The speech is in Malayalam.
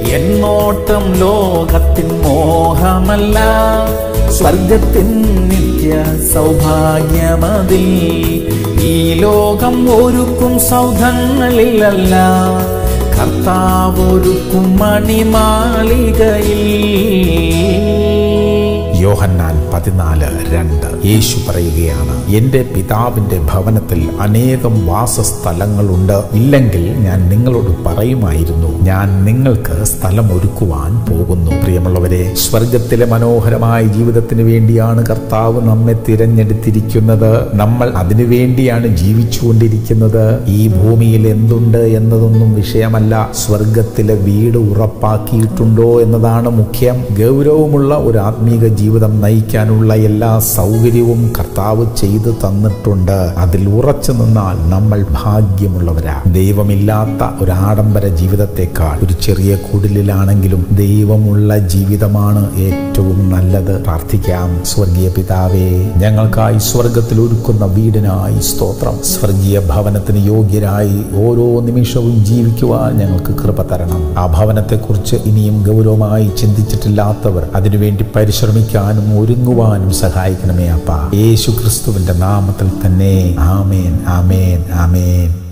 എന്നോട്ടം ലോകത്തിൻ മോഹമല്ല സ്വർഗത്തിൻ നിത്യ സൗഭാഗ്യമതിൽ ഈ ലോകം ഒരുക്കും സൗധങ്ങളിലല്ല കർത്താവ് ഒരുക്കും മണിമാളികയിൽ യോഹന്നാൻ പതിനാല് രണ്ട് യേശു പറയുകയാണ് എന്റെ പിതാവിന്റെ ഭവനത്തിൽ അനേകം വാസസ്ഥലങ്ങളുണ്ട് ഇല്ലെങ്കിൽ ഞാൻ നിങ്ങളോട് പറയുമായിരുന്നു ഞാൻ നിങ്ങൾക്ക് സ്ഥലം ഒരുക്കുവാൻ പോകുന്നു പ്രിയമുള്ളവരെ സ്വർഗത്തിലെ മനോഹരമായ ജീവിതത്തിന് വേണ്ടിയാണ് കർത്താവ് നമ്മെ തിരഞ്ഞെടുത്തിരിക്കുന്നത് നമ്മൾ അതിനു വേണ്ടിയാണ് ജീവിച്ചുകൊണ്ടിരിക്കുന്നത് ഈ ഭൂമിയിൽ എന്തുണ്ട് എന്നതൊന്നും വിഷയമല്ല സ്വർഗത്തിലെ വീട് ഉറപ്പാക്കിയിട്ടുണ്ടോ എന്നതാണ് മുഖ്യം ഗൗരവമുള്ള ഒരു ആത്മീക ജീവിതം നയിക്കാനുള്ള എല്ലാ സൗകര്യവും കർത്താവ് ചെയ്തു തന്നിട്ടുണ്ട് അതിൽ ഉറച്ചു നിന്നാൽ നമ്മൾ ഭാഗ്യമുള്ളവരാ ദൈവമില്ലാത്ത ഒരു ആഡംബര ജീവിതത്തെക്കാൾ ഒരു ചെറിയ കുടിലിലാണെങ്കിലും ദൈവമുള്ള ജീവിതമാണ് ഏറ്റവും നല്ലത് പ്രാർത്ഥിക്കാം സ്വർഗീയ പിതാവേ ഞങ്ങൾക്കായി സ്വർഗത്തിൽ ഒരുക്കുന്ന വീടിനായി സ്തോത്രം സ്വർഗീയ ഭവനത്തിന് യോഗ്യരായി ഓരോ നിമിഷവും ജീവിക്കുവാൻ ഞങ്ങൾക്ക് കൃപ തരണം ആ ഭവനത്തെക്കുറിച്ച് ഇനിയും ഗൗരവമായി ചിന്തിച്ചിട്ടില്ലാത്തവർ അതിനുവേണ്ടി പരിശ്രമിക്കാനും ഒരുങ്ങുവാനും സഹായിക്കണമേ അപ്പ യേശു ക്രിസ്തുവിന്റെ നാമത്തിൽ തന്നെ ആമേൻ ആമേൻ ആമേൻ